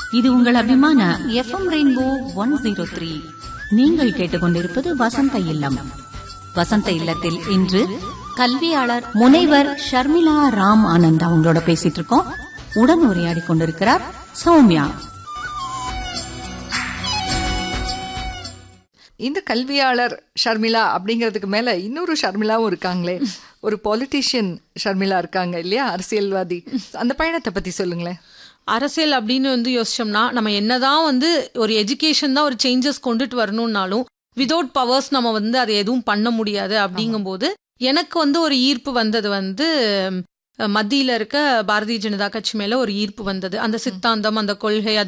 இது உங்கள் அபிமான FM Rainbow one zero three நீங்கள் கேட்டுக்கொண்டிருப்பது வசந்த இல்லம் வசந்த இல்லத்தில் இன்று கல்வியாளர் முனைவர் ஷர்மிளா ராம் ஆனந்த் அவங்களோட பேசிட்டு இருக்கோம் உடன் உரையாடி கொண்டிருக்கிறார் சௌமியா இந்த கல்வியாளர் ஷர்மிளா அப்படிங்கிறதுக்கு மேல இன்னொரு ஷர்மிளாவும் இருக்காங்களே ஒரு பொலிட்டிஷியன் ஷர்மிளா இருக்காங்க இல்லையா அரசியல்வாதி அந்த பயணத்தை பத்தி சொல்லுங்களேன் அரசியல் அப்படின்னு வந்து யோசிச்சோம்னா நம்ம என்னதான் வந்து ஒரு எஜுகேஷன் தான் ஒரு சேஞ்சஸ் கொண்டுட்டு வரணும்னாலும் விதவுட் பவர்ஸ் நம்ம வந்து அதை எதுவும் பண்ண முடியாது அப்படிங்கும்போது எனக்கு வந்து ஒரு ஈர்ப்பு வந்தது வந்து மத்தியில இருக்க பாரதிய ஜனதா கட்சி மேல ஒரு ஈர்ப்பு வந்தது அந்த சித்தாந்தம் அந்த கொள்கை அது